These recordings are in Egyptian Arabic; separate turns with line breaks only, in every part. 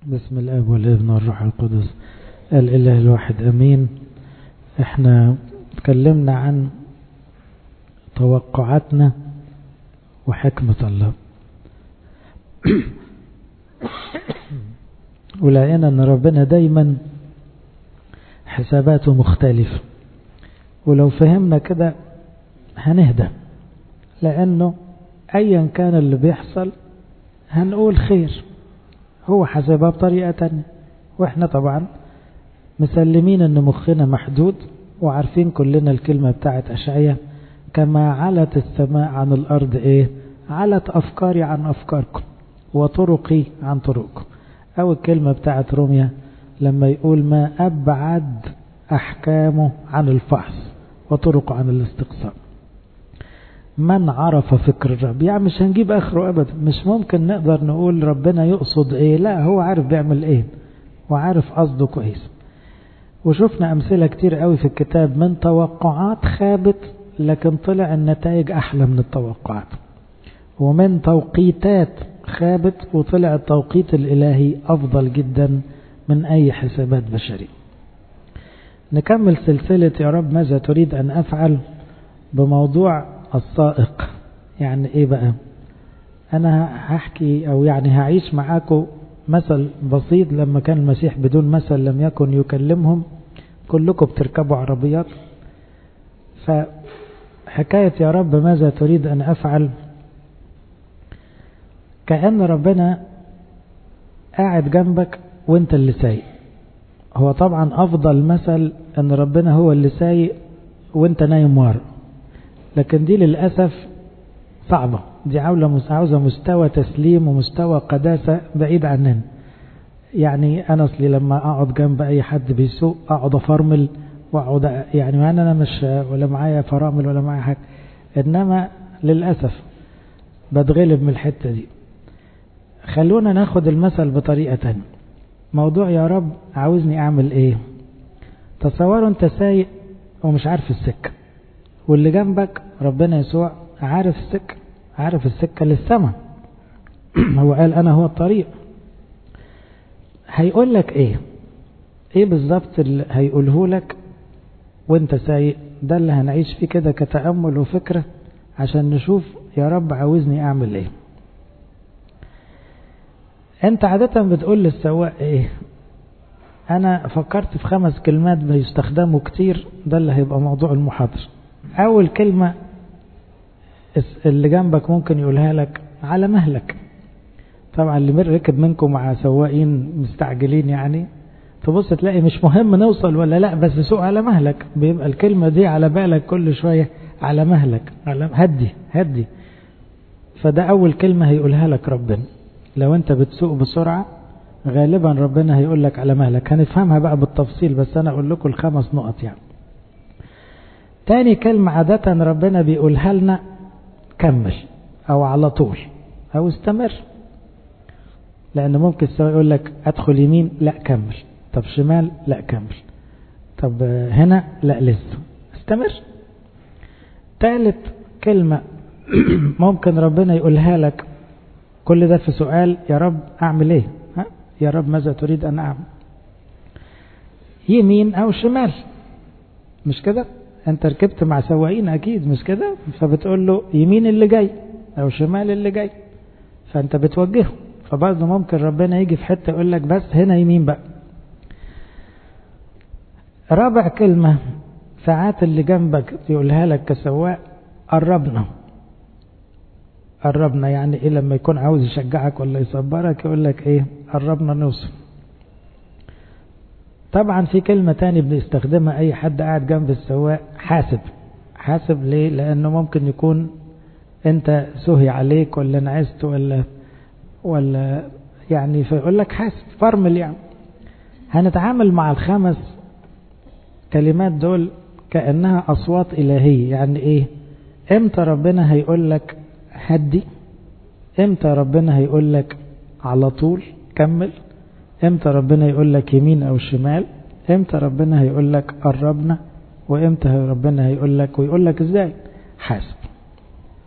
بسم الاب والابن والروح القدس الاله الواحد امين احنا اتكلمنا عن توقعاتنا وحكمة الله ولقينا ان ربنا دايما حساباته مختلفة ولو فهمنا كده هنهدى لانه ايا كان اللي بيحصل هنقول خير هو حسبها بطريقة تانية واحنا طبعا مسلمين ان مخنا محدود وعارفين كلنا الكلمة بتاعت اشعية كما علت السماء عن الارض ايه علت افكاري عن افكاركم وطرقي عن طرقكم او الكلمة بتاعت روميا لما يقول ما ابعد احكامه عن الفحص وطرقه عن الاستقصاء من عرف فكر الرب يعني مش هنجيب اخره ابدا مش ممكن نقدر نقول ربنا يقصد ايه لا هو عارف بيعمل ايه وعارف قصده كويس وشفنا امثلة كتير قوي في الكتاب من توقعات خابت لكن طلع النتائج احلى من التوقعات ومن توقيتات خابت وطلع التوقيت الالهي افضل جدا من اي حسابات بشرية نكمل سلسلة يا رب ماذا تريد ان افعل بموضوع السائق يعني ايه بقى انا هحكي او يعني هعيش معاكم مثل بسيط لما كان المسيح بدون مثل لم يكن يكلمهم كلكم بتركبوا عربيات فحكاية يا رب ماذا تريد أن أفعل كأن ربنا قاعد جنبك وانت اللي سايق هو طبعا أفضل مثل أن ربنا هو اللي سايق وانت نايم ورا لكن دي للأسف صعبة دي عاوزة مستوى تسليم ومستوى قداسة بعيد عننا يعني أنا أصلي لما أقعد جنب أي حد بيسوق أقعد أفرمل وأقعد يعني ما أنا مش ولا معايا فرامل ولا معايا حاجة إنما للأسف بتغلب من الحتة دي خلونا ناخد المثل بطريقة تانية موضوع يا رب عاوزني أعمل إيه تصوروا أنت سايق ومش عارف السكة واللي جنبك ربنا يسوع عارف السكة عارف السكة للسماء هو قال أنا هو الطريق هيقول لك إيه إيه بالظبط اللي هيقوله لك وانت سايق ده اللي هنعيش فيه كده كتأمل وفكرة عشان نشوف يا رب عاوزني أعمل إيه انت عادة بتقول للسواق ايه انا فكرت في خمس كلمات بيستخدموا كتير ده اللي هيبقى موضوع المحاضرة اول كلمة اللي جنبك ممكن يقولها لك على مهلك طبعا اللي ركب منكم مع سواقين مستعجلين يعني تبص تلاقي مش مهم نوصل ولا لا بس سوق على مهلك بيبقى الكلمة دي على بالك كل شوية على مهلك على هدي هدي فده أول كلمة هيقولها لك ربنا لو أنت بتسوق بسرعة غالبا ربنا هيقول لك على مهلك هنفهمها بقى بالتفصيل بس أنا أقول لكم الخمس نقط يعني تاني كلمة عادة ربنا بيقولها لنا كمل أو على طول أو استمر لأن ممكن السواق يقول لك أدخل يمين لا كمل طب شمال لا كمل طب هنا لا لسه استمر ثالث كلمة ممكن ربنا يقولها لك كل ده في سؤال يا رب أعمل إيه ها؟ يا رب ماذا تريد أن أعمل يمين أو شمال مش كده أنت ركبت مع سواقين أكيد مش كده فبتقول له يمين اللي جاي أو شمال اللي جاي فأنت بتوجهه فبرضه ممكن ربنا يجي في حتة يقول لك بس هنا يمين بقى رابع كلمة ساعات اللي جنبك يقولها لك كسواق قربنا قربنا يعني ايه لما يكون عاوز يشجعك ولا يصبرك يقول لك ايه قربنا نوصل طبعا في كلمة تاني بنستخدمها اي حد قاعد جنب السواق حاسب حاسب ليه لانه ممكن يكون انت سهي عليك ولا نعست ولا ولا يعني فيقول لك حاسب فرمل يعني هنتعامل مع الخمس كلمات دول كأنها أصوات إلهية يعني إيه إمتى ربنا هيقول لك هدي إمتى ربنا هيقول لك على طول كمل إمتى ربنا يقول لك يمين أو شمال إمتى ربنا هيقول لك قربنا وإمتى ربنا هيقول لك ويقول لك إزاي حاسب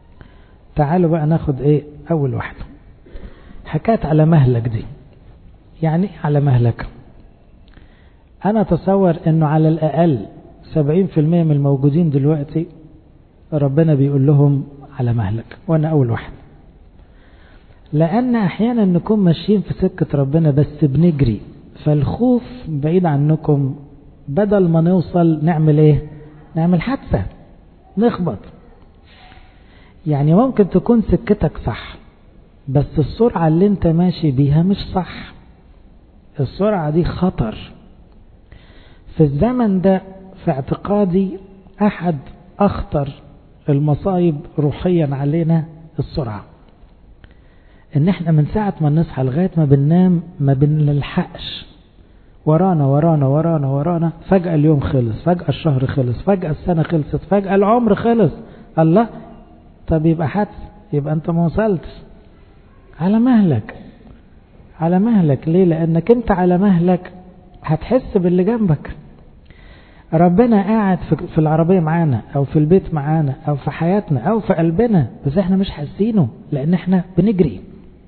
تعالوا بقى ناخد إيه أول واحدة حكاية على مهلك دي يعني على مهلك أنا أتصور أنه على الأقل 70% من الموجودين دلوقتي ربنا بيقول لهم على مهلك وأنا أول واحد لأن أحيانا نكون ماشيين في سكة ربنا بس بنجري فالخوف بعيد عنكم بدل ما نوصل نعمل ايه نعمل حادثة نخبط يعني ممكن تكون سكتك صح بس السرعة اللي انت ماشي بيها مش صح السرعة دي خطر في الزمن ده في اعتقادي احد اخطر المصايب روحيا علينا السرعة ان احنا من ساعة ما نصحى لغاية ما بننام ما بنلحقش ورانا ورانا ورانا ورانا فجأة اليوم خلص فجأة الشهر خلص فجأة السنة خلصت فجأة العمر خلص الله طب يبقى حدث يبقى انت ما وصلتش على مهلك على مهلك ليه لانك انت على مهلك هتحس باللي جنبك ربنا قاعد في العربية معانا او في البيت معانا او في حياتنا او في قلبنا بس احنا مش حاسينه لان احنا بنجري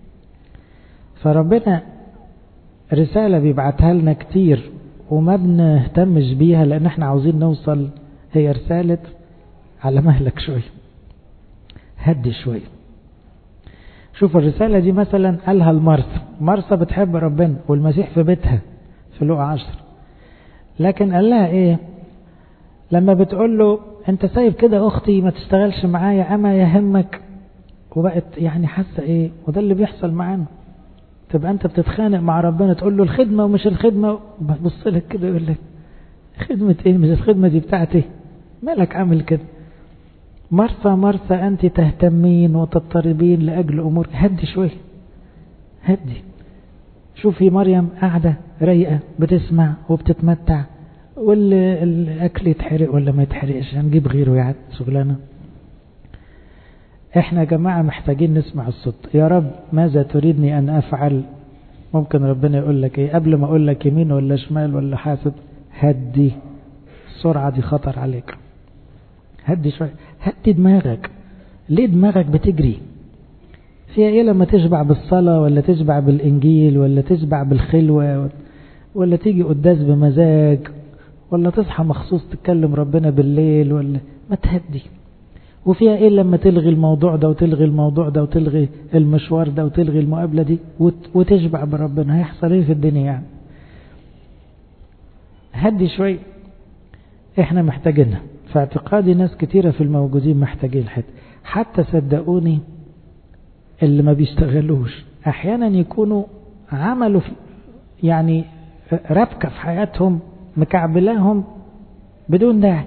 فربنا رسالة بيبعتها لنا كتير وما بنهتمش بيها لان احنا عاوزين نوصل هي رسالة على مهلك شوية هدي شوية شوف الرسالة دي مثلا قالها المرسى مرسى بتحب ربنا والمسيح في بيتها في لقى عشر لكن قال لها ايه لما بتقول له انت سايب كده اختي ما تشتغلش معايا اما يهمك وبقت يعني حاسه ايه وده اللي بيحصل معانا تبقى انت بتتخانق مع ربنا تقول له الخدمه ومش الخدمه بص لك كده يقول لك خدمه ايه مش الخدمه دي بتاعتي مالك عامل كده مرثى مرثى أنت تهتمين وتضطربين لأجل أمور هدي شوي هدي شوفي مريم قاعدة رايقة بتسمع وبتتمتع والأكل يتحرق ولا ما يتحرقش هنجيب غيره يعني شغلانة احنا يا جماعة محتاجين نسمع الصوت يا رب ماذا تريدني أن أفعل ممكن ربنا يقول لك ايه قبل ما أقول لك يمين ولا شمال ولا حاسب هدي السرعة دي خطر عليك هدي شوية هدي دماغك ليه دماغك بتجري فيها ايه لما تشبع بالصلاة ولا تشبع بالانجيل ولا تشبع بالخلوة ولا تيجي قداس بمزاج ولا تصحى مخصوص تتكلم ربنا بالليل ولا ما تهدي وفيها ايه لما تلغي الموضوع ده وتلغي الموضوع ده وتلغي المشوار ده وتلغي المقابلة دي وتشبع بربنا هيحصل ايه في الدنيا يعني هدي شوي احنا محتاجينها في اعتقادي ناس كتيرة في الموجودين محتاجين حد حتى صدقوني اللي ما بيشتغلوش احيانا يكونوا عملوا يعني ربكة في حياتهم مكعبلاهم بدون داعي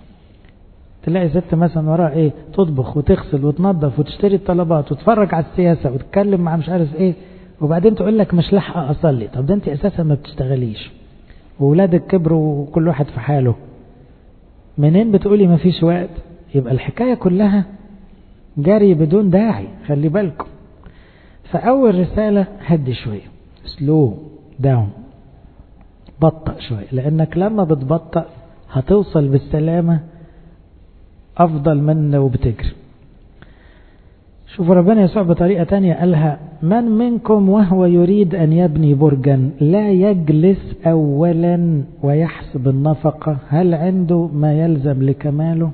تلاقي ست مثلا وراها ايه تطبخ وتغسل وتنظف وتشتري الطلبات وتتفرج على السياسة وتتكلم مع مش عارف ايه وبعدين تقول لك مش لاحقه اصلي طب ده انت اساسا ما بتشتغليش وولادك كبروا وكل واحد في حاله منين بتقولي ما فيش وقت يبقى الحكاية كلها جري بدون داعي خلي بالكم فأول رسالة هدي شوية سلو داون بطأ شوية لأنك لما بتبطأ هتوصل بالسلامة أفضل من لو بتجري شوف ربنا يسوع بطريقة تانية قالها من منكم وهو يريد أن يبني برجا لا يجلس أولا ويحسب النفقة هل عنده ما يلزم لكماله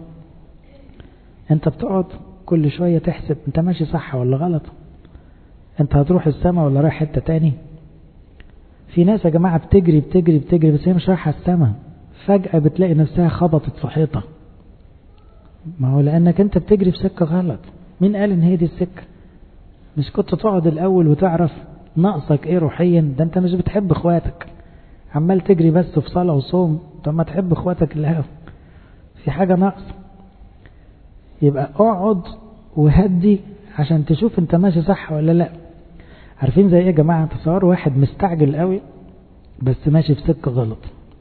انت بتقعد كل شوية تحسب انت ماشي صح ولا غلط انت هتروح السماء ولا رايح حتة تاني في ناس يا جماعة بتجري بتجري بتجري بس هي مش رايحة السماء فجأة بتلاقي نفسها خبطت في حيطة ما هو لأنك انت بتجري في سكة غلط مين قال ان هي دي السكة مش كنت تقعد الاول وتعرف ناقصك ايه روحيا ده انت مش بتحب اخواتك عمال تجري بس في صلاة وصوم طب ما تحب اخواتك اللي في حاجة ناقص يبقى اقعد وهدي عشان تشوف انت ماشي صح ولا لا عارفين زي ايه يا جماعة تصوروا واحد مستعجل قوي بس ماشي في سكة غلط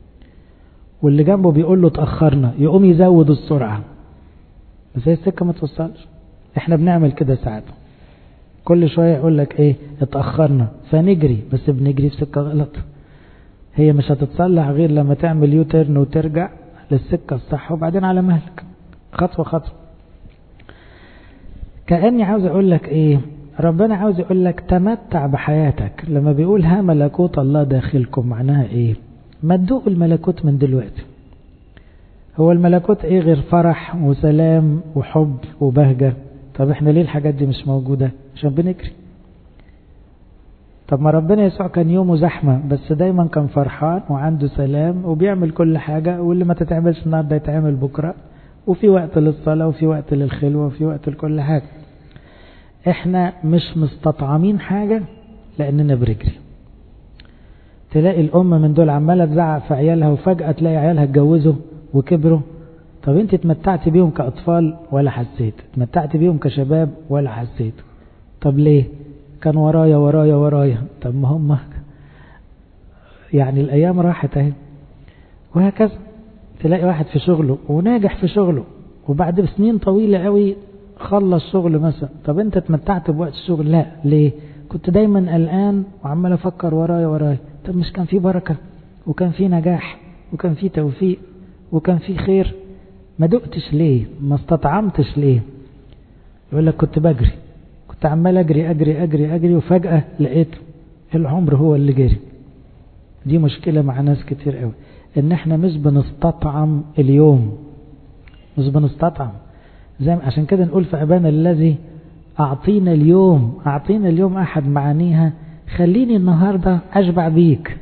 واللي جنبه بيقول له اتأخرنا يقوم يزود السرعة بس هي السكة ما توصلش احنا بنعمل كده ساعات كل شوية يقول لك ايه اتأخرنا فنجري بس بنجري في سكة غلط هي مش هتتصلح غير لما تعمل يوتيرن وترجع للسكة الصح وبعدين على مهلك خطوة خطوة كأني عاوز اقول لك ايه ربنا عاوز يقول لك تمتع بحياتك لما بيقول ها ملكوت الله داخلكم معناها ايه ما تدوق الملكوت من دلوقتي هو الملكوت ايه غير فرح وسلام وحب وبهجة طب احنا ليه الحاجات دي مش موجودة عشان بنجري طب ما ربنا يسوع كان يومه زحمة بس دايما كان فرحان وعنده سلام وبيعمل كل حاجة واللي ما تتعملش النهاردة يتعمل بكرة وفي وقت للصلاة وفي وقت للخلوة وفي وقت لكل حاجة احنا مش مستطعمين حاجة لاننا بنجري تلاقي الام من دول عمالة تزعق في عيالها وفجأة تلاقي عيالها اتجوزوا وكبروا طب انت اتمتعت بيهم كأطفال ولا حسيت اتمتعت بيهم كشباب ولا حسيت طب ليه كان ورايا ورايا ورايا طب ما هم يعني الايام راحت اهي وهكذا تلاقي واحد في شغله وناجح في شغله وبعد سنين طويلة قوي خلص شغل مثلا طب انت اتمتعت بوقت الشغل لا ليه كنت دايما قلقان وعمال افكر ورايا ورايا طب مش كان في بركة وكان في نجاح وكان في توفيق وكان في خير ما دقتش ليه ما استطعمتش ليه يقول لك كنت بجري كنت عمال اجري اجري اجري اجري وفجأة لقيت العمر هو اللي جري دي مشكلة مع ناس كتير قوي ان احنا مش بنستطعم اليوم مش بنستطعم زي عشان كده نقول في أبانا الذي أعطينا اليوم أعطينا اليوم أحد معانيها خليني النهاردة أشبع بيك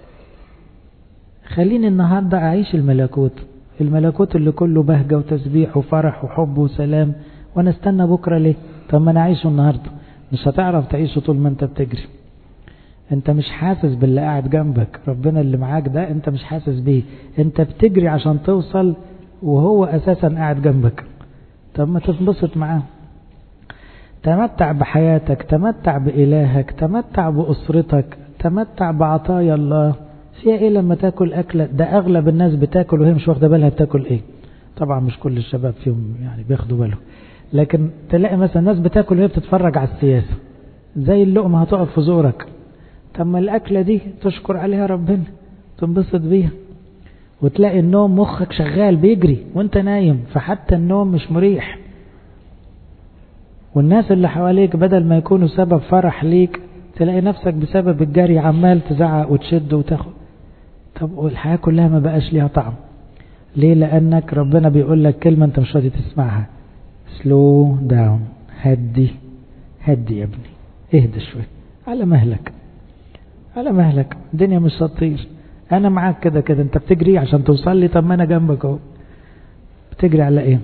خليني النهاردة أعيش الملكوت الملكوت اللي كله بهجة وتسبيح وفرح وحب وسلام وأنا استنى بكرة ليه طب ما أنا أعيشه النهاردة مش هتعرف تعيشه طول ما أنت بتجري أنت مش حاسس باللي قاعد جنبك ربنا اللي معاك ده أنت مش حاسس بيه أنت بتجري عشان توصل وهو أساسا قاعد جنبك طب ما تتبسط معاه تمتع بحياتك تمتع بإلهك تمتع بأسرتك تمتع بعطايا الله فيها ايه لما تاكل أكلة ده أغلب الناس بتاكل وهي مش واخدة بالها بتاكل ايه طبعا مش كل الشباب فيهم يعني بياخدوا بالهم لكن تلاقي مثلا ناس بتاكل وهي بتتفرج على السياسة زي اللقمة هتقف في زورك طب ما الأكلة دي تشكر عليها ربنا تنبسط بيها وتلاقي النوم مخك شغال بيجري وانت نايم فحتى النوم مش مريح والناس اللي حواليك بدل ما يكونوا سبب فرح ليك تلاقي نفسك بسبب الجري عمال تزعق وتشد وتاخد طب والحياة كلها ما بقاش ليها طعم ليه لأنك ربنا بيقول لك كلمة انت مش راضي تسمعها سلو داون هدي هدي يا ابني اهدى شوي على مهلك على مهلك الدنيا مش هتطير انا معاك كده كده انت بتجري عشان توصل لي طب ما انا جنبك اهو بتجري على ايه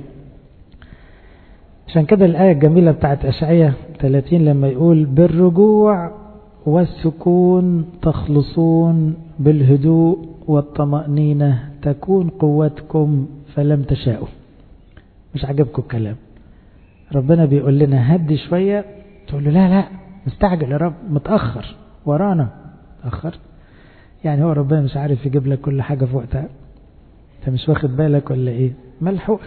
عشان كده الآية الجميلة بتاعت أشعية 30 لما يقول بالرجوع والسكون تخلصون بالهدوء والطمأنينة تكون قوتكم فلم تشاءوا مش عجبكم الكلام ربنا بيقول لنا هدي شوية تقول له لا لا مستعجل يا رب متأخر ورانا متأخر يعني هو ربنا مش عارف يجيب لك كل حاجة في وقتها انت مش واخد بالك ولا ايه ملحوق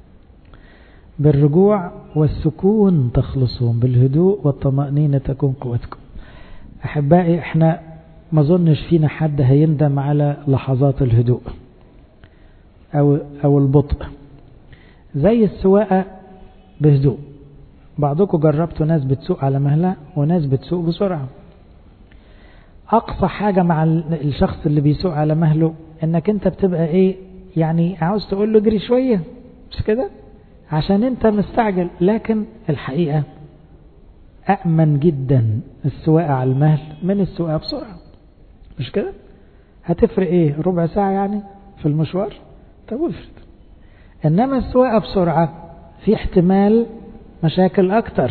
بالرجوع والسكون تخلصون بالهدوء والطمأنينة تكون قوتكم أحبائي احنا ما ظنش فينا حد هيندم على لحظات الهدوء أو, أو البطء زي السواقة بهدوء بعضكم جربتوا ناس بتسوق على مهلة وناس بتسوق بسرعة أقصى حاجة مع الشخص اللي بيسوق على مهله انك انت بتبقى ايه يعني عاوز تقول له اجري شوية مش كده عشان انت مستعجل لكن الحقيقة أأمن جدا السواقة على المهل من السواقة بسرعة مش كده هتفرق ايه ربع ساعة يعني في المشوار طب افرض انما السواقة بسرعة في احتمال مشاكل اكتر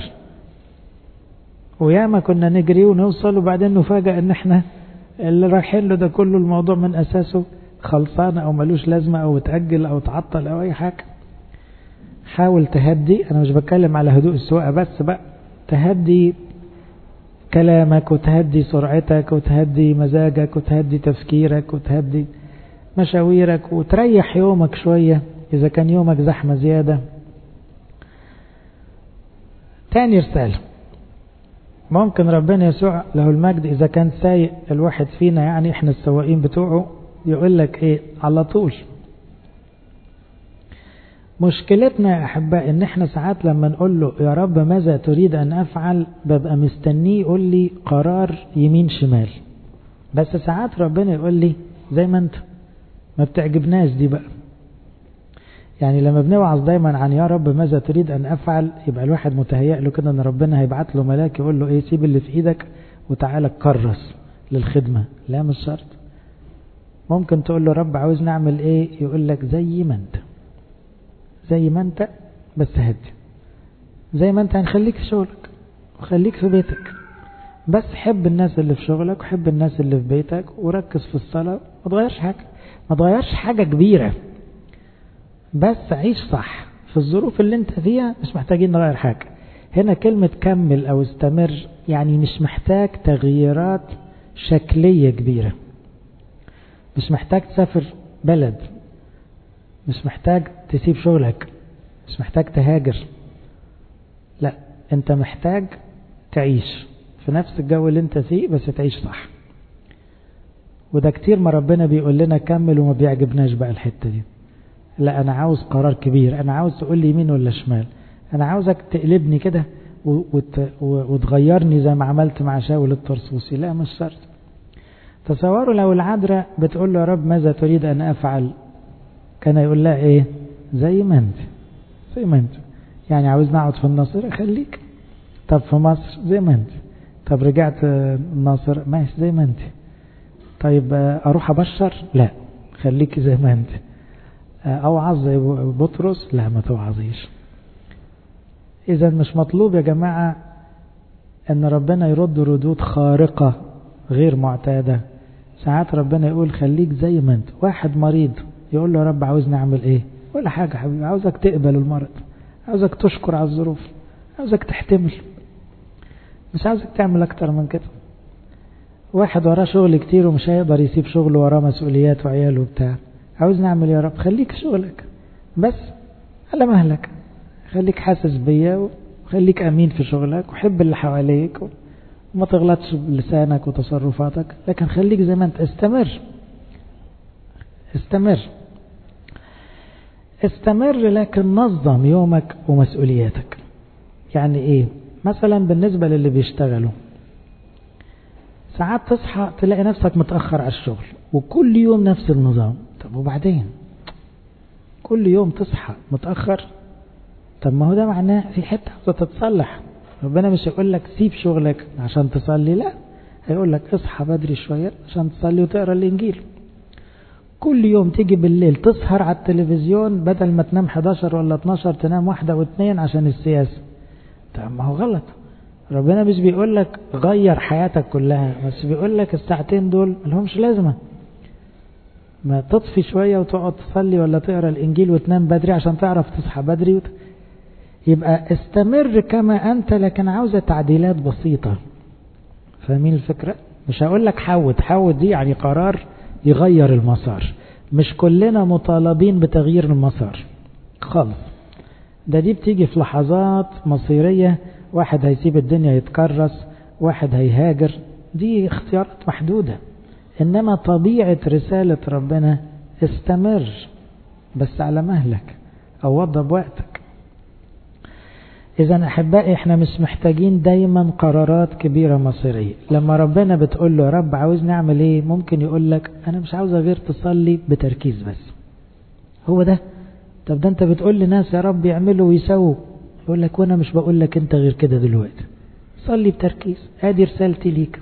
وياما كنا نجري ونوصل وبعدين نفاجأ ان احنا اللي رايحين له ده كله الموضوع من اساسه خلصان او ملوش لازمة او اتأجل او تعطل او اي حاجة حاول تهدي انا مش بتكلم على هدوء السواقة بس بقى تهدي كلامك وتهدي سرعتك وتهدي مزاجك وتهدي تفكيرك وتهدي مشاويرك وتريح يومك شوية إذا كان يومك زحمة زيادة تاني رسالة ممكن ربنا يسوع له المجد إذا كان سايق الواحد فينا يعني إحنا السواقين بتوعه يقول لك إيه على طول مشكلتنا يا أحباء إن إحنا ساعات لما نقول له يا رب ماذا تريد أن أفعل ببقى مستنيه يقول لي قرار يمين شمال بس ساعات ربنا يقول لي زي ما أنت ما بتعجبناش دي بقى يعني لما بنوعظ دايما عن يا رب ماذا تريد أن أفعل يبقى الواحد متهيأ له كده أن ربنا هيبعت له ملاك يقول له إيه سيب اللي في إيدك وتعالى كرس للخدمة لا مش شرط ممكن تقول له رب عاوز نعمل إيه يقول لك زي ما أنت زي ما أنت بس هدي زي ما أنت هنخليك في شغلك وخليك في بيتك بس حب الناس اللي في شغلك وحب الناس اللي في بيتك وركز في الصلاة ما تغيرش حاجة ما تغيرش حاجة كبيرة بس عيش صح في الظروف اللي انت فيها مش محتاجين نغير حاجة هنا كلمة كمل او استمر يعني مش محتاج تغييرات شكلية كبيرة مش محتاج تسافر بلد مش محتاج تسيب شغلك مش محتاج تهاجر لا انت محتاج تعيش في نفس الجو اللي انت فيه بس تعيش صح وده كتير ما ربنا بيقول لنا كمل وما بيعجبناش بقى الحتة دي لا انا عاوز قرار كبير انا عاوز تقول لي يمين ولا شمال انا عاوزك تقلبني كده وتغيرني زي ما عملت مع شاول الطرسوسي لا مش شرط تصوروا لو العذراء بتقول له يا رب ماذا تريد ان افعل كان يقول لها ايه زي ما انت زي ما انت يعني عاوز نقعد في الناصرة خليك طب في مصر زي ما انت طب رجعت الناصر ماشي زي ما انت طيب اروح ابشر لا خليك زي ما انت اوعظ زي بطرس لا ما توعظيش اذا مش مطلوب يا جماعة ان ربنا يرد ردود خارقة غير معتادة ساعات ربنا يقول خليك زي ما انت واحد مريض يقول له يا رب عاوز نعمل ايه ولا حاجة حبيبي عاوزك تقبل المرض عاوزك تشكر على الظروف عاوزك تحتمل مش عاوزك تعمل اكتر من كده واحد وراه شغل كتير ومش هيقدر يسيب شغله وراه مسؤوليات وعياله وبتاع عاوز نعمل يا رب خليك شغلك بس على مهلك خليك حاسس بيا وخليك امين في شغلك وحب اللي حواليك وما تغلطش بلسانك وتصرفاتك لكن خليك زي ما انت استمر استمر استمر لكن نظم يومك ومسؤولياتك يعني ايه مثلا بالنسبة للي بيشتغلوا ساعات تصحى تلاقي نفسك متأخر على الشغل وكل يوم نفس النظام طب وبعدين كل يوم تصحى متأخر طب ما هو ده معناه في حتة عاوزة تتصلح ربنا مش هيقول لك سيب شغلك عشان تصلي لا هيقول لك اصحى بدري شوية عشان تصلي وتقرا الإنجيل كل يوم تيجي بالليل تسهر على التلفزيون بدل ما تنام 11 ولا 12 تنام واحدة واثنين عشان السياسة طب ما هو غلط ربنا مش بيقول لك غير حياتك كلها بس بيقول لك الساعتين دول ملهمش لازمة ما تطفي شوية وتقعد تصلي ولا تقرا الإنجيل وتنام بدري عشان تعرف تصحى بدري وت... يبقى استمر كما أنت لكن عاوزة تعديلات بسيطة فاهمين الفكرة؟ مش هقول لك حود حود دي يعني قرار يغير المسار مش كلنا مطالبين بتغيير المسار خالص ده دي بتيجي في لحظات مصيرية واحد هيسيب الدنيا يتكرس واحد هيهاجر دي اختيارات محدودة إنما طبيعة رسالة ربنا استمر بس على مهلك أو وضب وقتك إذا أحبائي إحنا مش محتاجين دايما قرارات كبيرة مصيرية لما ربنا بتقول له يا رب عاوز نعمل إيه ممكن يقول لك أنا مش عاوز غير تصلي بتركيز بس هو ده طب ده أنت بتقول لناس يا رب يعملوا ويسووا يقول لك وأنا مش بقول لك أنت غير كده دلوقتي صلي بتركيز ادي رسالتي ليك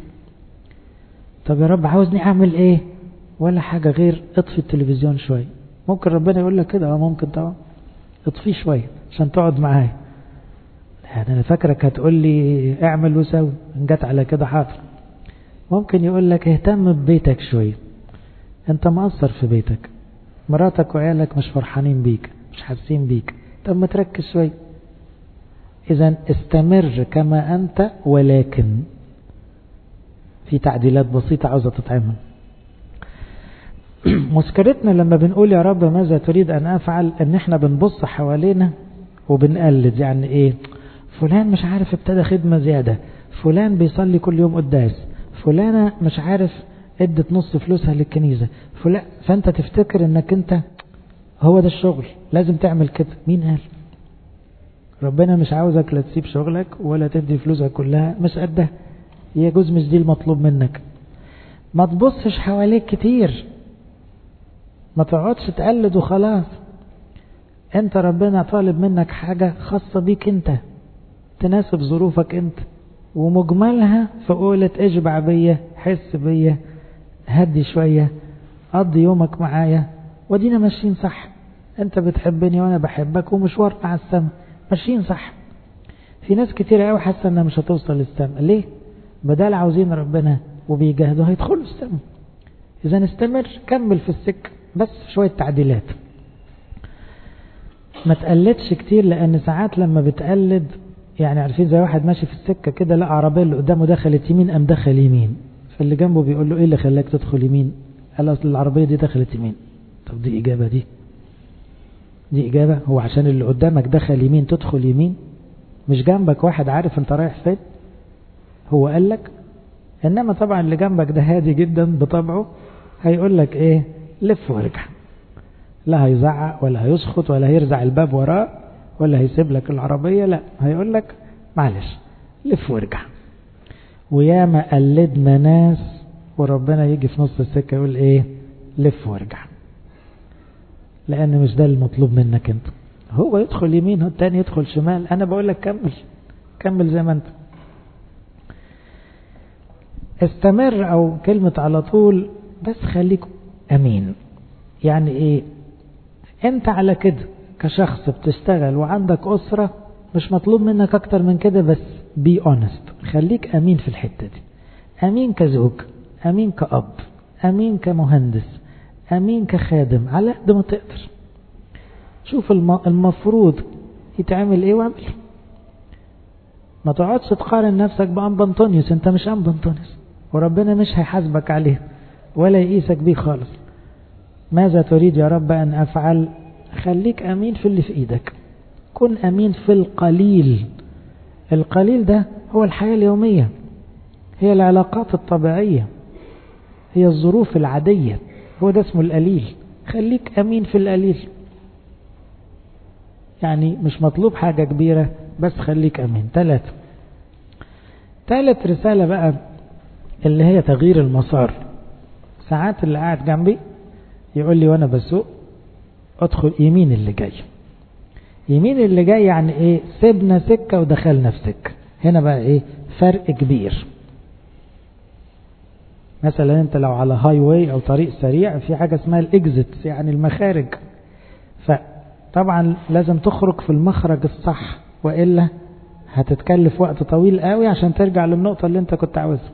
طب يا رب عاوزني اعمل ايه ولا حاجة غير اطفي التلفزيون شوية ممكن ربنا يقول لك كده اه ممكن طبعا اطفيه شوية عشان تقعد معايا يعني انا فاكرك هتقول لي اعمل وسوي ان جت على كده حاضر ممكن يقول لك اهتم ببيتك شوية انت مقصر في بيتك مراتك وعيالك مش فرحانين بيك مش حاسين بيك طب ما تركز شوية اذا استمر كما انت ولكن في تعديلات بسيطة عاوزة تتعمل مشكلتنا لما بنقول يا رب ماذا تريد أن أفعل أن احنا بنبص حوالينا وبنقلد يعني إيه فلان مش عارف ابتدى خدمة زيادة فلان بيصلي كل يوم قداس فلانة مش عارف ادت نص فلوسها للكنيسة فلان فانت تفتكر انك انت هو ده الشغل لازم تعمل كده مين قال ربنا مش عاوزك لا تسيب شغلك ولا تدي فلوسك كلها مش قدها يجوز مش دي المطلوب منك ما تبصش حواليك كتير ما تقعدش تقلد وخلاص انت ربنا طالب منك حاجة خاصة بيك انت تناسب ظروفك انت ومجملها في قولة اشبع بيا حس بيا هدي شوية قضي يومك معايا ودينا ماشيين صح انت بتحبني وانا بحبك ومشوار مع السما ماشيين صح في ناس كتير قوي حاسه انها مش هتوصل للسما ليه بدل عاوزين ربنا وبيجاهدوا هيدخلوا السما اذا نستمر كمل في السكه بس شويه تعديلات ما تقلدش كتير لان ساعات لما بتقلد يعني عارفين زي واحد ماشي في السكه كده لقى عربيه اللي قدامه دخلت يمين قام دخل يمين فاللي جنبه بيقول له ايه اللي خلاك تدخل يمين قال اصل العربيه دي دخلت يمين طب دي اجابه دي دي اجابه هو عشان اللي قدامك دخل يمين تدخل يمين مش جنبك واحد عارف انت رايح فين هو قال لك انما طبعا اللي جنبك ده هادي جدا بطبعه هيقول لك ايه لف وارجع لا هيزعق ولا هيسخط ولا هيرزع الباب وراه ولا هيسيب لك العربية لا هيقول لك معلش لف وارجع وياما قلدنا ناس وربنا يجي في نص السكة يقول ايه لف وارجع لان مش ده المطلوب منك انت هو يدخل يمين هو التاني يدخل شمال انا بقول لك كمل كمل زي ما انت استمر او كلمة على طول بس خليك امين يعني ايه انت على كده كشخص بتشتغل وعندك اسرة مش مطلوب منك اكتر من كده بس بي اونست خليك امين في الحتة دي امين كزوج امين كأب امين كمهندس امين كخادم على قد ما تقدر شوف المفروض يتعمل ايه واعمل ما تقعدش تقارن نفسك بأم بنطونيوس انت مش أم بنطونيوس وربنا مش هيحاسبك عليه ولا يقيسك بيه خالص ماذا تريد يا رب أن أفعل خليك أمين في اللي في إيدك كن أمين في القليل القليل ده هو الحياة اليومية هي العلاقات الطبيعية هي الظروف العادية هو ده اسمه القليل خليك أمين في القليل يعني مش مطلوب حاجة كبيرة بس خليك أمين ثلاثة ثالث رسالة بقى اللي هي تغيير المسار ساعات اللي قاعد جنبي يقول لي وانا بسوق ادخل يمين اللي جاي يمين اللي جاي يعني ايه سيبنا سكة ودخلنا في سكة هنا بقى ايه فرق كبير مثلا انت لو على هاي واي او طريق سريع في حاجة اسمها الاكزت يعني المخارج فطبعا لازم تخرج في المخرج الصح وإلا هتتكلف وقت طويل قوي عشان ترجع للنقطة اللي انت كنت عاوزها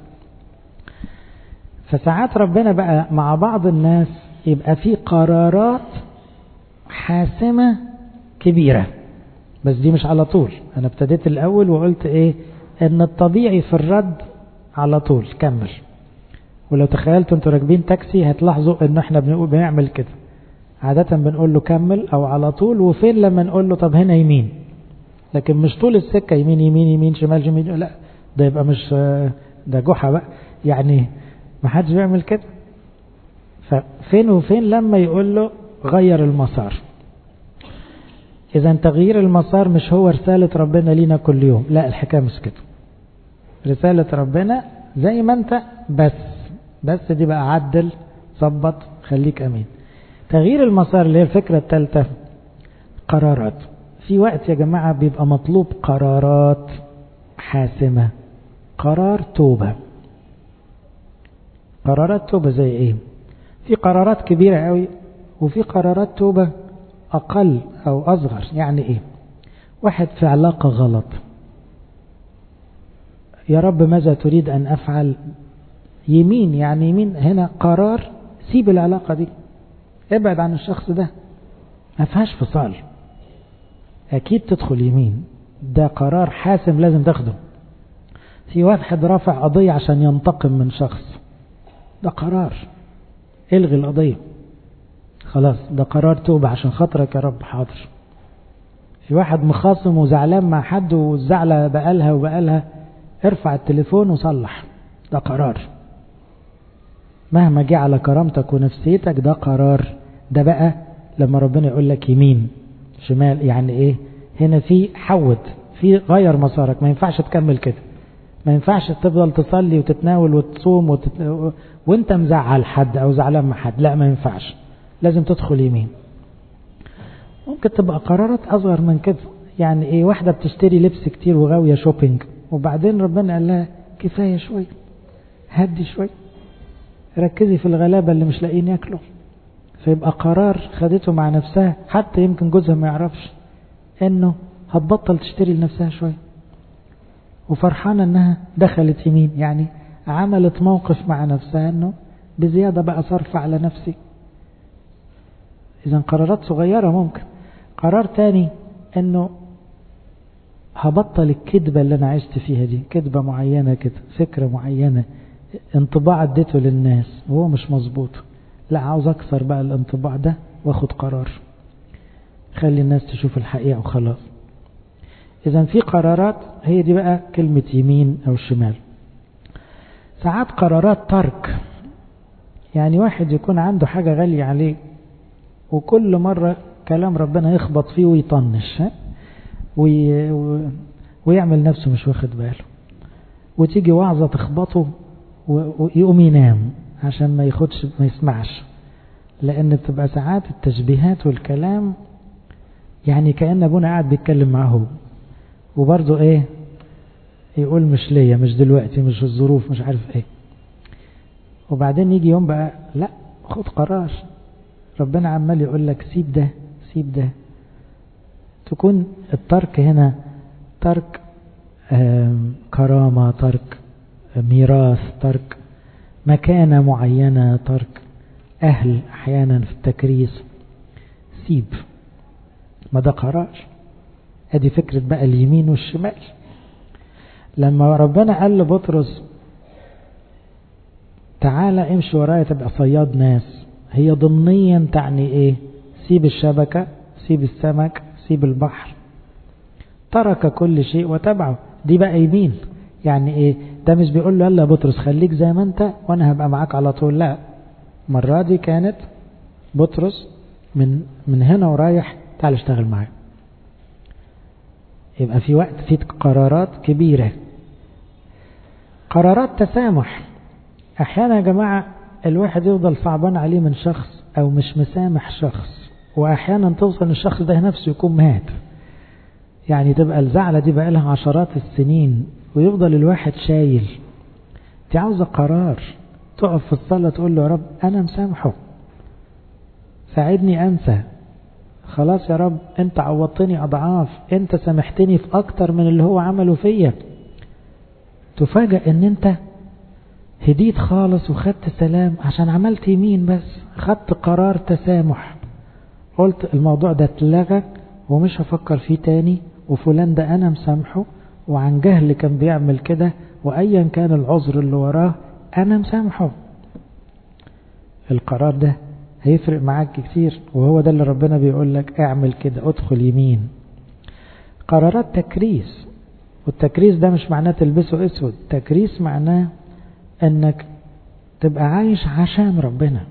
فساعات ربنا بقى مع بعض الناس يبقى في قرارات حاسمة كبيرة بس دي مش على طول انا ابتديت الاول وقلت ايه ان الطبيعي في الرد على طول كمل ولو تخيلتوا انتوا راكبين تاكسي هتلاحظوا ان احنا بنقول بنعمل كده عادة بنقول له كمل او على طول وفين لما نقول له طب هنا يمين لكن مش طول السكة يمين يمين يمين شمال شمال لا ده يبقى مش ده جحا بقى يعني ما حدش بيعمل كده ففين وفين لما يقول له غير المسار اذا تغيير المسار مش هو رسالة ربنا لينا كل يوم لا الحكاية مش كده رسالة ربنا زي ما انت بس بس دي بقى عدل ظبط خليك امين تغيير المسار اللي هي الفكرة الثالثة قرارات في وقت يا جماعة بيبقى مطلوب قرارات حاسمة قرار توبة قرارات توبة زي ايه في قرارات كبيرة قوي وفي قرارات توبة أقل أو أصغر يعني إيه واحد في علاقة غلط يا رب ماذا تريد أن أفعل يمين يعني يمين هنا قرار سيب العلاقة دي ابعد عن الشخص ده ما فيهاش فصال أكيد تدخل يمين ده قرار حاسم لازم تاخده في واحد رافع قضية عشان ينتقم من شخص ده قرار الغي القضية خلاص ده قرار توبة عشان خاطرك يا رب حاضر في واحد مخاصم وزعلان مع حد والزعلة بقالها وبقالها ارفع التليفون وصلح ده قرار مهما جه على كرامتك ونفسيتك ده قرار ده بقى لما ربنا يقول لك يمين شمال يعني ايه هنا في حود في غير مسارك ما ينفعش تكمل كده ما ينفعش تفضل تصلي وتتناول وتصوم وتت... وانت مزعل حد او زعلان مع حد لا ما ينفعش لازم تدخل يمين ممكن تبقى قرارات اصغر من كده يعني ايه واحدة بتشتري لبس كتير وغاوية شوبينج وبعدين ربنا قال لها كفاية شوية هدي شوية ركزي في الغلابة اللي مش لاقيين ياكلوا فيبقى قرار خدته مع نفسها حتى يمكن جوزها ما يعرفش انه هتبطل تشتري لنفسها شوية وفرحانة انها دخلت يمين يعني عملت موقف مع نفسها انه بزيادة بقى صرف على نفسي اذا قرارات صغيرة ممكن قرار تاني انه هبطل الكذبة اللي انا عشت فيها دي كذبة معينة كده فكرة معينة انطباع اديته للناس وهو مش مظبوط لا عاوز اكسر بقى الانطباع ده واخد قرار خلي الناس تشوف الحقيقة وخلاص اذا في قرارات هي دي بقى كلمة يمين او شمال ساعات قرارات ترك يعني واحد يكون عنده حاجة غالية عليه وكل مرة كلام ربنا يخبط فيه ويطنش ها؟ وي... ويعمل نفسه مش واخد باله وتيجي وعظة تخبطه ويقوم ينام عشان ما ياخدش ما يسمعش لأن بتبقى ساعات التشبيهات والكلام يعني كأن أبونا قاعد بيتكلم معه وبرضه إيه يقول مش ليا مش دلوقتي مش الظروف مش عارف إيه وبعدين يجي يوم بقى لا خد قرار ربنا عمال يقول لك سيب ده سيب ده تكون الترك هنا ترك كرامة ترك ميراث ترك مكانة معينة ترك أهل أحيانا في التكريس سيب ما ده قرار ادي فكرة بقى اليمين والشمال لما ربنا قال لبطرس تعالى امشي ورايا تبقى صياد ناس هي ضمنيا تعني ايه سيب الشبكة سيب السمك سيب البحر ترك كل شيء وتبعه دي بقى يمين يعني ايه ده مش بيقول له يلا يا بطرس خليك زي ما انت وانا هبقى معاك على طول لا المرة دي كانت بطرس من من هنا ورايح تعال اشتغل معايا يبقى في وقت في قرارات كبيرة قرارات تسامح احيانا يا جماعة الواحد يفضل صعبان عليه من شخص او مش مسامح شخص واحيانا توصل الشخص ده نفسه يكون مات يعني تبقى الزعلة دي بقى لها عشرات السنين ويفضل الواحد شايل دي عاوزة قرار تقف في الصلاة تقول له يا رب أنا مسامحه ساعدني أنسى خلاص يا رب أنت عوضتني أضعاف أنت سامحتني في أكتر من اللي هو عمله فيا تفاجأ أن أنت هديت خالص وخدت سلام عشان عملت يمين بس خدت قرار تسامح قلت الموضوع ده اتلغى ومش هفكر فيه تاني وفلان ده أنا مسامحه وعن جهل كان بيعمل كده وأيا كان العذر اللي وراه أنا مسامحه القرار ده هيفرق معاك كتير وهو ده اللي ربنا بيقول لك اعمل كده ادخل يمين قرارات تكريس والتكريس ده مش معناه تلبسه اسود تكريس معناه انك تبقى عايش عشان ربنا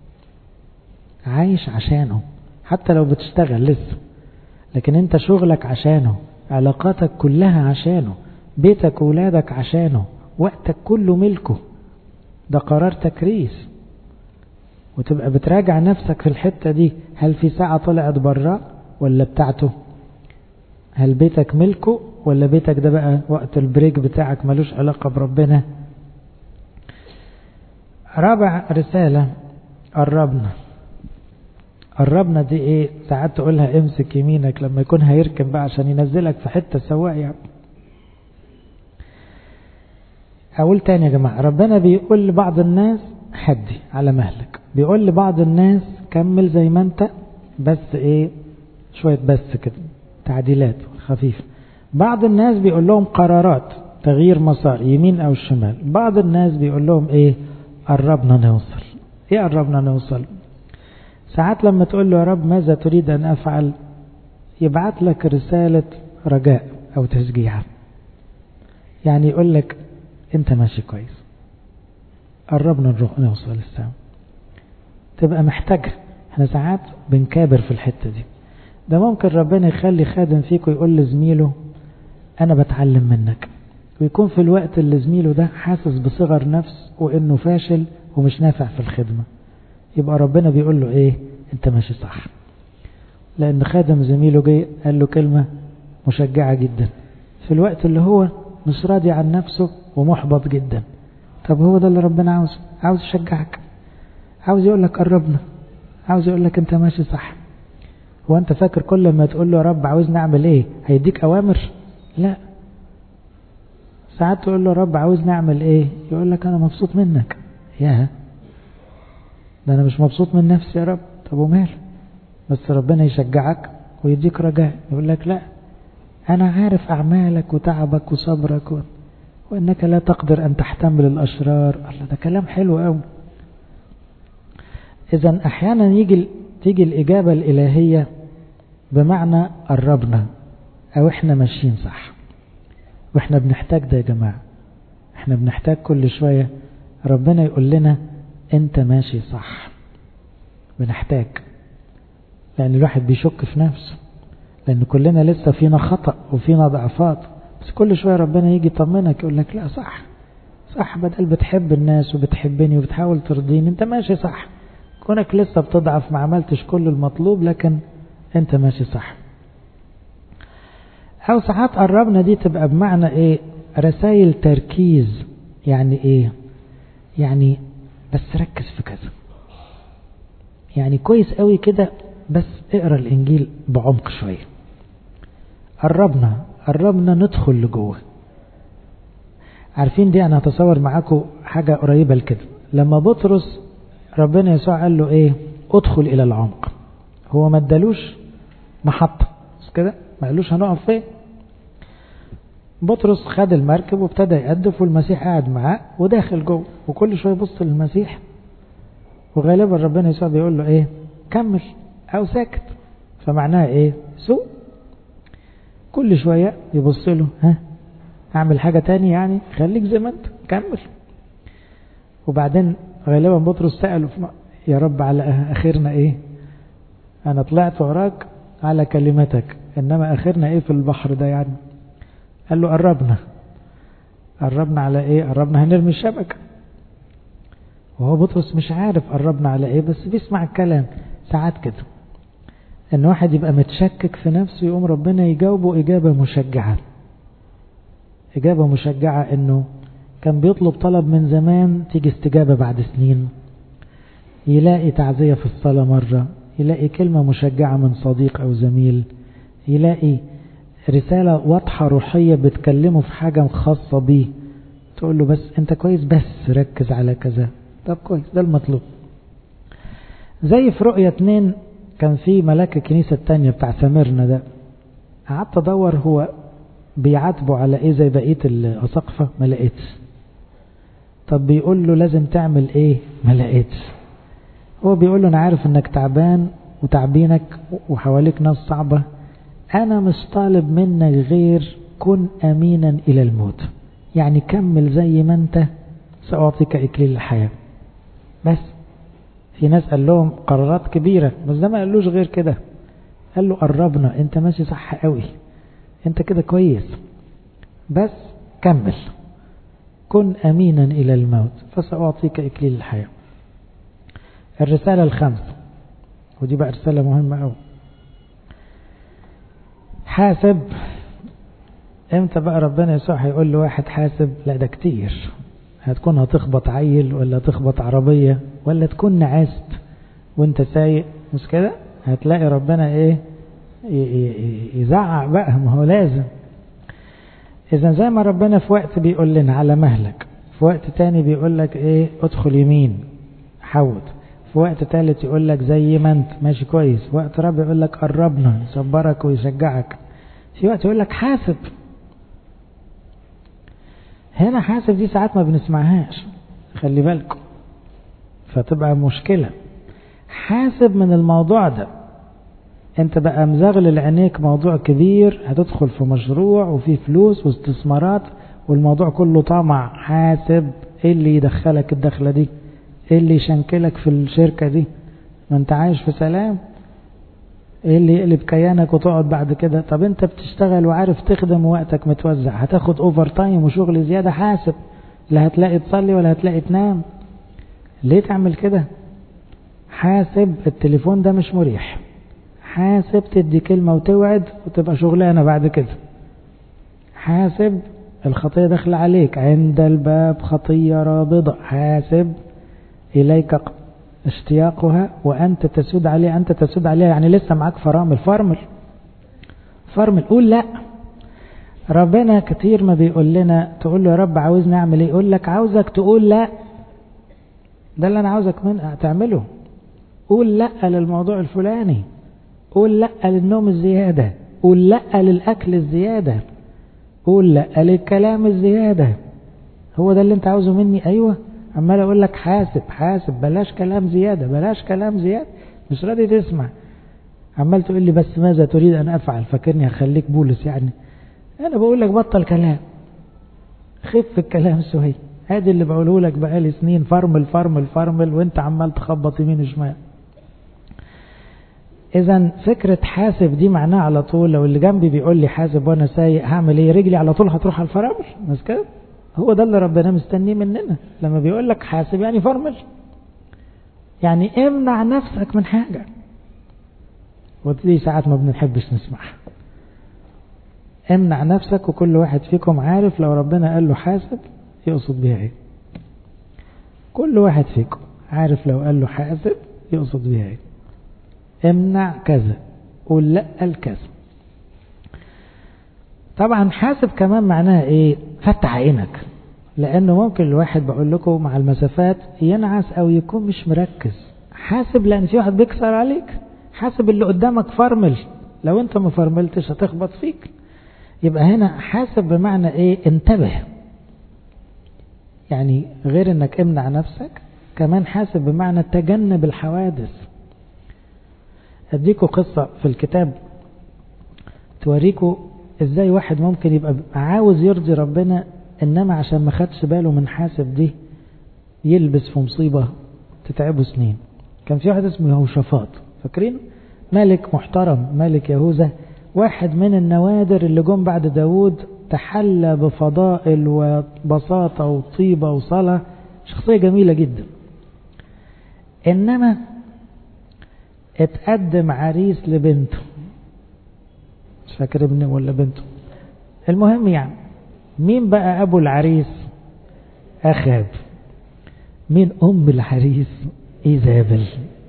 عايش عشانه حتى لو بتشتغل لسه لكن انت شغلك عشانه علاقاتك كلها عشانه بيتك وولادك عشانه وقتك كله ملكه ده قرار تكريس وتبقى بتراجع نفسك في الحتة دي هل في ساعة طلعت برا ولا بتاعته هل بيتك ملكه ولا بيتك ده بقى وقت البريك بتاعك ملوش علاقة بربنا رابع رسالة قربنا قربنا دي ايه ساعات تقولها امسك يمينك لما يكون هيركب بقى عشان ينزلك في حتة سواء يعني اقول تاني يا جماعة ربنا بيقول لبعض الناس حدي على مهلك بيقول لبعض الناس كمل زي ما انت بس ايه شوية بس كده تعديلات خفيفة بعض الناس بيقول لهم قرارات تغيير مسار يمين او شمال بعض الناس بيقول لهم ايه قربنا نوصل ايه قربنا نوصل ساعات لما تقول له يا رب ماذا تريد ان افعل يبعت لك رسالة رجاء او تشجيع يعني يقول لك انت ماشي كويس قربنا نروح نوصل السما تبقى محتاج احنا ساعات بنكابر في الحتة دي ده ممكن ربنا يخلي خادم فيك ويقول لزميله انا بتعلم منك ويكون في الوقت اللي زميله ده حاسس بصغر نفس وانه فاشل ومش نافع في الخدمة يبقى ربنا بيقول له ايه انت ماشي صح لان خادم زميله جاي قال له كلمة مشجعة جدا في الوقت اللي هو مش راضي عن نفسه ومحبط جدا طب هو ده اللي ربنا عاوزه عاوز يشجعك عاوز يقول لك قربنا عاوز يقول لك انت ماشي صح هو انت فاكر كل ما تقول له يا رب عاوز نعمل ايه هيديك اوامر لا ساعات تقول له رب عاوز نعمل ايه يقول لك انا مبسوط منك يا ده انا مش مبسوط من نفسي يا رب طب ومال بس ربنا يشجعك ويديك رجاء يقول لك لا انا عارف اعمالك وتعبك وصبرك و... وانك لا تقدر ان تحتمل الاشرار الله ده كلام حلو قوي اذا احيانا يجي تيجي الاجابه الالهيه بمعنى قربنا او احنا ماشيين صح واحنا بنحتاج ده يا جماعه احنا بنحتاج كل شويه ربنا يقول لنا انت ماشي صح بنحتاج لان الواحد بيشك في نفسه لان كلنا لسه فينا خطأ وفينا ضعفات بس كل شوية ربنا يجي يطمنك يقول لك لا صح صح بدل بتحب الناس وبتحبني وبتحاول ترضيني انت ماشي صح كونك لسه بتضعف ما عملتش كل المطلوب لكن انت ماشي صح او ساعات قربنا دي تبقى بمعنى ايه رسائل تركيز يعني ايه يعني بس ركز في كذا يعني كويس قوي كده بس اقرا الانجيل بعمق شويه قربنا قربنا ندخل لجوه عارفين دي انا هتصور معاكم حاجه قريبه لكده لما بطرس ربنا يسوع قال له ايه ادخل الى العمق هو ما ادالوش محطه مش كده ما قالوش هنقف فين بطرس خد المركب وابتدى يقدف والمسيح قاعد معاه وداخل جوه وكل شويه يبص للمسيح وغالبا ربنا يسوع بيقول له ايه كمل او ساكت فمعناها ايه سوء كل شويه يبص له ها اعمل حاجه تاني يعني خليك زي ما انت كمل وبعدين غالبا بطرس ساله يا رب على اخرنا ايه انا طلعت وراك على كلمتك انما اخرنا ايه في البحر ده يعني قال له قربنا قربنا على ايه قربنا هنرمي الشبكة وهو بطرس مش عارف قربنا على ايه بس بيسمع الكلام ساعات كده ان واحد يبقى متشكك في نفسه يقوم ربنا يجاوبه اجابة مشجعة اجابة مشجعة انه كان بيطلب طلب من زمان تيجي استجابة بعد سنين يلاقي تعزية في الصلاة مرة يلاقي كلمة مشجعة من صديق او زميل يلاقي رسالة واضحة روحية بتكلمه في حاجة خاصة بيه تقول له بس انت كويس بس ركز على كذا طب كويس ده المطلوب زي في رؤية اتنين كان في ملاك الكنيسة التانية بتاع سميرنا ده قعدت ادور هو بيعاتبه على ايه زي بقية الاساقفة ما لقيتش طب بيقول له لازم تعمل ايه ما لقيتش هو بيقول له انا عارف انك تعبان وتعبينك وحواليك ناس صعبة أنا مش طالب منك غير كن أمينا إلى الموت يعني كمل زي ما أنت سأعطيك إكليل الحياة بس في ناس قال لهم قرارات كبيرة بس ده ما قالوش غير كده قال له قربنا أنت ماشي صح قوي أنت كده كويس بس كمل كن أمينا إلى الموت فسأعطيك إكليل الحياة الرسالة الخامسة ودي بقى رسالة مهمة قوي حاسب امتى بقى ربنا يسوع هيقول لواحد حاسب لا ده كتير هتكون هتخبط عيل ولا تخبط عربية ولا تكون نعست وانت سايق مش كده هتلاقي ربنا ايه يزعق بقى ما هو لازم اذا زي ما ربنا في وقت بيقول لنا على مهلك في وقت تاني بيقول لك ايه ادخل يمين حوت في وقت ثالث يقول لك زي ما انت ماشي كويس وقت رابع يقول لك قربنا يصبرك ويشجعك في وقت يقول لك حاسب هنا حاسب دي ساعات ما بنسمعهاش خلي بالكم فتبقى مشكلة حاسب من الموضوع ده انت بقى مزغلل عينيك موضوع كبير هتدخل في مشروع وفي فلوس واستثمارات والموضوع كله طمع حاسب ايه اللي يدخلك الدخلة دي ايه اللي يشنكلك في الشركة دي ما انت عايش في سلام ايه اللي يقلب كيانك وتقعد بعد كده طب انت بتشتغل وعارف تخدم وقتك متوزع هتاخد اوفر تايم وشغل زيادة حاسب لا هتلاقي تصلي ولا هتلاقي تنام ليه تعمل كده حاسب التليفون ده مش مريح حاسب تدي كلمة وتوعد وتبقى شغلانة بعد كده حاسب الخطية داخلة عليك عند الباب خطية رابضة حاسب إليك اشتياقها وأنت تسود عليها أنت تسود عليها يعني لسه معاك فرامل فرمل فرمل قول لا ربنا كتير ما بيقول لنا تقول له يا رب عاوزني أعمل إيه يقول لك عاوزك تقول لا ده اللي أنا عاوزك من تعمله قول لا للموضوع الفلاني قول لا للنوم الزيادة قول لا للأكل الزيادة قول لا للكلام الزيادة هو ده اللي انت عاوزه مني ايوه عمال اقول لك حاسب حاسب بلاش كلام زيادة بلاش كلام زيادة مش راضي تسمع عمال تقول لي بس ماذا تريد ان افعل فاكرني هخليك بولس يعني انا بقول لك بطل كلام خف الكلام سوي ادي اللي بقوله لك بقالي سنين فرمل فرمل فرمل وانت عمال تخبط يمين وشمال اذا فكرة حاسب دي معناها على طول لو اللي جنبي بيقول لي حاسب وانا سايق هعمل ايه رجلي على طول هتروح على الفرامل مش كده هو ده اللي ربنا مستنيه مننا لما بيقول لك حاسب يعني فرمل يعني امنع نفسك من حاجة ودي ساعات ما بنحبش نسمعها امنع نفسك وكل واحد فيكم عارف لو ربنا قال له حاسب يقصد بيها ايه كل واحد فيكم عارف لو قال له حاسب يقصد بيها ايه امنع كذا قول لا الكذا طبعا حاسب كمان معناها ايه فتح عينك لانه ممكن الواحد بقول لكم مع المسافات ينعس او يكون مش مركز حاسب لان في واحد بيكسر عليك حاسب اللي قدامك فرمل لو انت ما فرملتش هتخبط فيك يبقى هنا حاسب بمعنى ايه انتبه يعني غير انك امنع نفسك كمان حاسب بمعنى تجنب الحوادث اديكوا قصة في الكتاب توريكوا ازاي واحد ممكن يبقى عاوز يرضي ربنا انما عشان ما خدش باله من حاسب دي يلبس في مصيبة تتعبه سنين كان في واحد اسمه يهوشافاط فاكرين ملك محترم ملك يهوذا واحد من النوادر اللي جم بعد داود تحلى بفضائل وبساطة وطيبة وصلاة شخصية جميلة جدا إنما اتقدم عريس لبنته مش فاكر ابنه ولا بنته المهم يعني مين بقى أبو العريس أخاب مين أم العريس إيزابل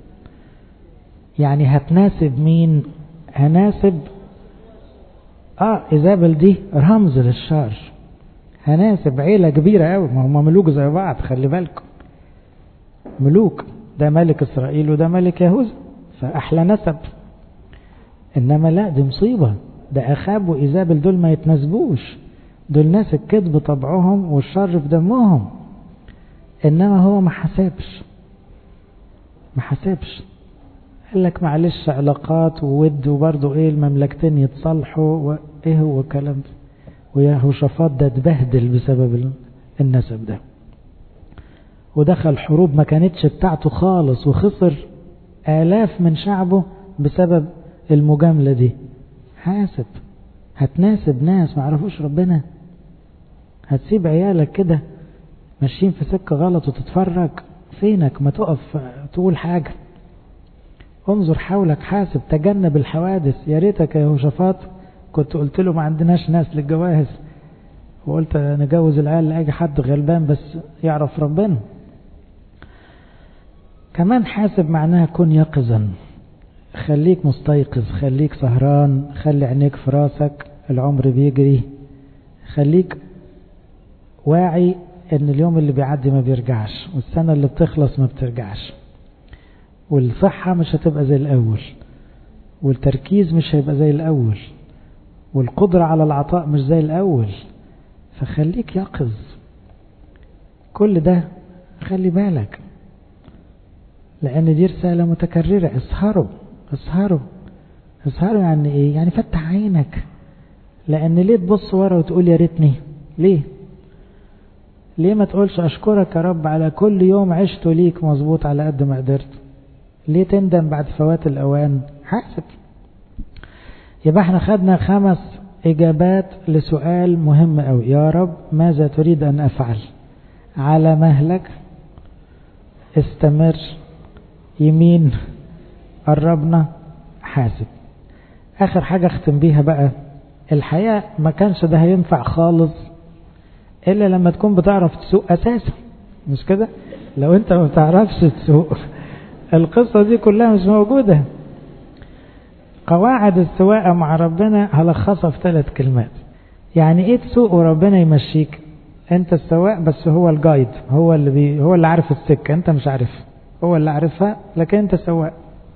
يعني هتناسب مين هناسب اه ايزابل دي رمز للشر هناسب عيلة كبيرة قوي ما هم ملوك زي بعض خلي بالكم ملوك ده ملك اسرائيل وده ملك يهوذا فاحلى نسب انما لا دي مصيبة ده اخاب وايزابل دول ما يتناسبوش دول ناس الكذب طبعهم والشر في دمهم انما هو ما حسبش ما حسبش قال لك معلش علاقات وود وبرضه ايه المملكتين يتصالحوا وايه هو الكلام ده ويهوشافاط ده اتبهدل بسبب النسب ده ودخل حروب ما كانتش بتاعته خالص وخسر آلاف من شعبه بسبب المجاملة دي حاسب هتناسب ناس ما عرفوش ربنا هتسيب عيالك كده ماشيين في سكة غلط وتتفرج فينك ما تقف تقول حاجة انظر حولك حاسب تجنب الحوادث يا ريتك يا يهوشافاط كنت قلت له ما عندناش ناس للجواز وقلت نجوز العيال لاي حد غلبان بس يعرف ربنا كمان حاسب معناها كن يقظا خليك مستيقظ خليك سهران خلي عينيك في راسك العمر بيجري خليك واعي ان اليوم اللي بيعدي ما بيرجعش والسنة اللي بتخلص ما بترجعش والصحة مش هتبقى زي الأول والتركيز مش هيبقى زي الأول والقدرة على العطاء مش زي الأول فخليك يقظ كل ده خلي بالك لأن دي رسالة متكررة اسهروا اسهروا اسهروا يعني ايه يعني فتح عينك لأن ليه تبص ورا وتقول يا ريتني ليه ليه ما تقولش أشكرك يا رب على كل يوم عشته ليك مظبوط على قد ما قدرت ليه تندم بعد فوات الأوان حاسب يبقى احنا خدنا خمس إجابات لسؤال مهم أوي يا رب ماذا تريد أن أفعل على مهلك استمر يمين قربنا حاسب آخر حاجة اختم بيها بقى الحقيقة ما كانش ده هينفع خالص إلا لما تكون بتعرف تسوق أساسا مش كده لو أنت ما بتعرفش تسوق القصة دي كلها مش موجودة قواعد السواقة مع ربنا هلخصها في ثلاث كلمات يعني ايه تسوق وربنا يمشيك انت السواق بس هو الجايد هو اللي بي هو اللي عارف السكة انت مش عارف هو اللي عارفها لكن انت سواق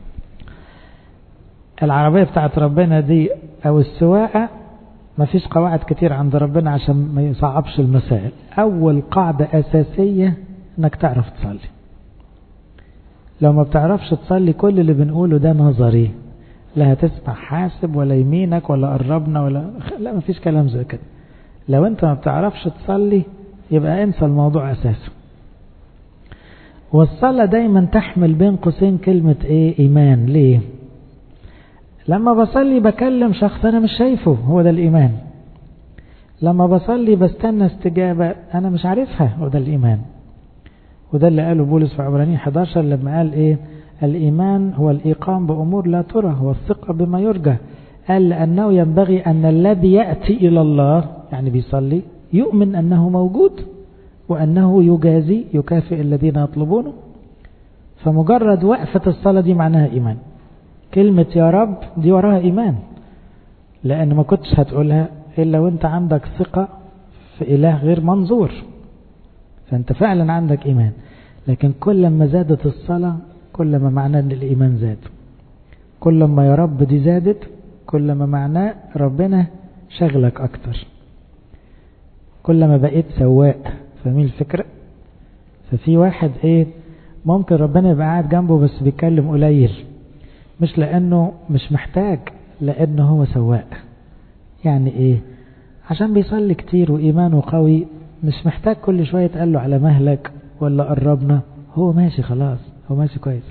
العربية بتاعت ربنا دي او السواقة مفيش قواعد كتير عند ربنا عشان ما يصعبش المسائل اول قاعدة اساسية انك تعرف تصلي لو ما بتعرفش تصلي كل اللي بنقوله ده نظري لا هتسمع حاسب ولا يمينك ولا قربنا ولا لا ما فيش كلام زي كده لو انت ما بتعرفش تصلي يبقى انسى الموضوع اساسا والصلاة دايما تحمل بين قوسين كلمة ايه ايمان ليه لما بصلي بكلم شخص انا مش شايفه هو ده الايمان لما بصلي بستنى استجابة انا مش عارفها هو ده الايمان وده اللي قاله بولس في عبرانيين 11 لما قال ايه الإيمان هو الإيقام بأمور لا ترى هو الثقة بما يرجى قال لأنه ينبغي أن الذي يأتي إلى الله يعني بيصلي يؤمن أنه موجود وأنه يجازي يكافئ الذين يطلبونه فمجرد وقفة الصلاة دي معناها إيمان كلمة يا رب دي وراها إيمان لأن ما كنتش هتقولها إلا وانت عندك ثقة في إله غير منظور فأنت فعلا عندك إيمان لكن كل ما زادت الصلاة كل ما معناه ان الايمان زاد كل ما يا رب دي زادت كل ما معناه ربنا شغلك اكتر كل ما بقيت سواق فاهمين الفكرة ففي واحد ايه ممكن ربنا يبقى قاعد جنبه بس بيتكلم قليل مش لانه مش محتاج لانه هو سواق يعني ايه عشان بيصلي كتير وايمانه قوي مش محتاج كل شوية تقال له على مهلك ولا قربنا هو ماشي خلاص هو ماشي كويس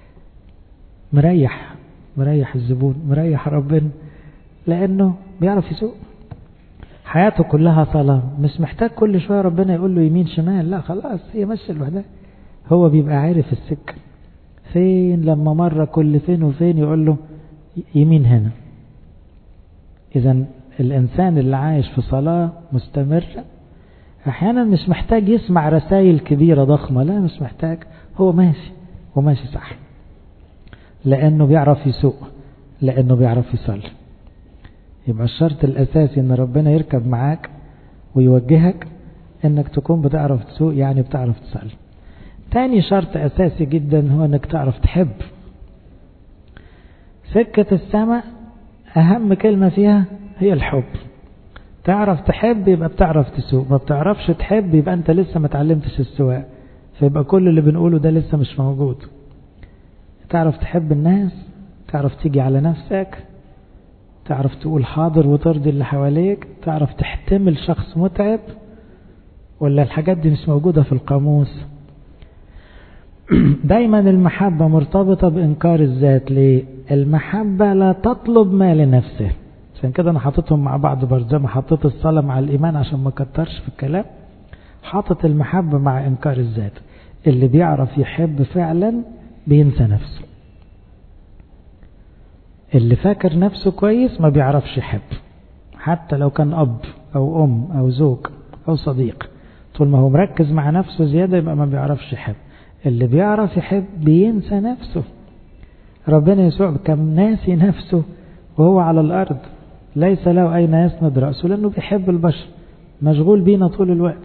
مريح مريح الزبون مريح ربنا لأنه بيعرف يسوق حياته كلها صلاة مش محتاج كل شوية ربنا يقول له يمين شمال لا خلاص هي ماشية لوحدها هو بيبقى عارف السكة فين لما مرة كل فين وفين يقول له يمين هنا إذا الإنسان اللي عايش في صلاة مستمرة أحيانا مش محتاج يسمع رسائل كبيرة ضخمة لا مش محتاج هو ماشي وماشي صح لأنه بيعرف يسوق لأنه بيعرف يصلي يبقى الشرط الأساسي أن ربنا يركب معاك ويوجهك أنك تكون بتعرف تسوق يعني بتعرف تصلي تاني شرط أساسي جدا هو أنك تعرف تحب سكة السماء أهم كلمة فيها هي الحب تعرف تحب يبقى بتعرف تسوق ما بتعرفش تحب يبقى أنت لسه ما تعلمتش السواق فيبقى كل اللي بنقوله ده لسه مش موجود تعرف تحب الناس تعرف تيجي على نفسك تعرف تقول حاضر وترضي اللي حواليك تعرف تحتمل شخص متعب ولا الحاجات دي مش موجودة في القاموس دايما المحبة مرتبطة بإنكار الذات ليه المحبة لا تطلب ما لنفسه عشان كده أنا حاططهم مع بعض برضه زي ما حطيت الصلاة مع الإيمان عشان ما كترش في الكلام حاطط المحبة مع إنكار الذات اللي بيعرف يحب فعلا بينسى نفسه اللي فاكر نفسه كويس ما بيعرفش يحب حتى لو كان أب أو أم أو زوج أو صديق طول ما هو مركز مع نفسه زيادة يبقى ما بيعرفش يحب اللي بيعرف يحب بينسى نفسه ربنا يسوع كان ناسي نفسه وهو على الأرض ليس له أين يسند رأسه لأنه بيحب البشر مشغول بينا طول الوقت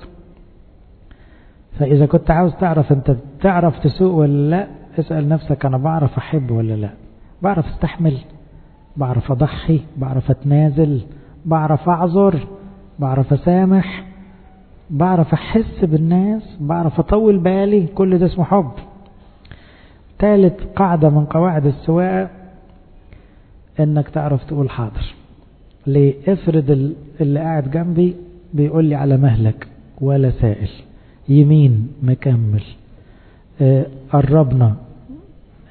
فإذا كنت عاوز تعرف أنت بتعرف تسوق ولا لا اسأل نفسك أنا بعرف أحب ولا لا بعرف استحمل بعرف أضحي بعرف أتنازل بعرف أعذر بعرف أسامح بعرف أحس بالناس بعرف أطول بالي كل ده اسمه حب ثالث قاعدة من قواعد السواقة انك تعرف تقول حاضر ليه افرض اللي قاعد جنبي بيقول لي على مهلك ولا سائل يمين مكمل اه قربنا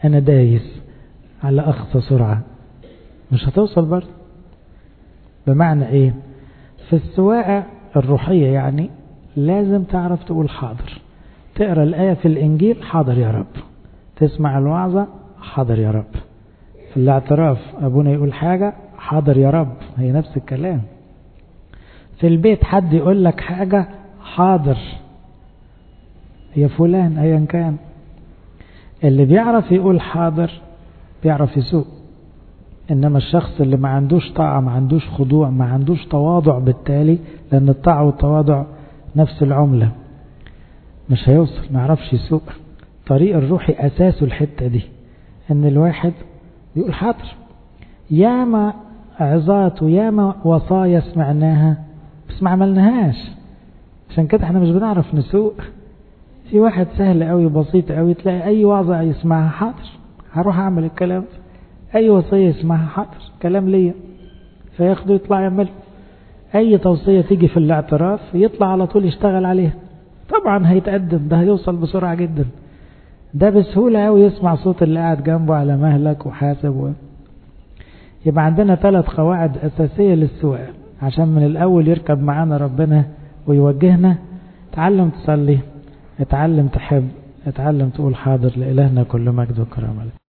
أنا دايس على أقصى سرعة مش هتوصل برضه بمعنى إيه في السواقة الروحية يعني لازم تعرف تقول حاضر تقرأ الآية في الإنجيل حاضر يا رب تسمع الوعظة حاضر يا رب في الاعتراف أبونا يقول حاجة حاضر يا رب هي نفس الكلام في البيت حد يقول لك حاجة حاضر يا فلان أيا كان اللي بيعرف يقول حاضر بيعرف يسوق إنما الشخص اللي ما عندوش طاعة ما عندوش خضوع ما عندوش تواضع بالتالي لأن الطاعة والتواضع نفس العملة مش هيوصل ما يعرفش يسوق طريق الروحي أساسه الحتة دي إن الواحد يقول حاضر ياما عظات وياما وصايا سمعناها بس ما عملناهاش عشان كده احنا مش بنعرف نسوق في واحد سهل قوي بسيط قوي تلاقي اي وعظة يسمعها حاضر هروح اعمل الكلام اي وصية يسمعها حاضر كلام ليا فياخده يطلع يعمل اي توصية تيجي في الاعتراف يطلع على طول يشتغل عليها طبعا هيتقدم ده هيوصل بسرعة جدا ده بسهولة قوي يسمع صوت اللي قاعد جنبه على مهلك وحاسب و... يبقى عندنا ثلاث قواعد أساسية للسواقة عشان من الأول يركب معانا ربنا ويوجهنا اتعلم تصلي اتعلم تحب اتعلم تقول حاضر لإلهنا كل مجد وكرامة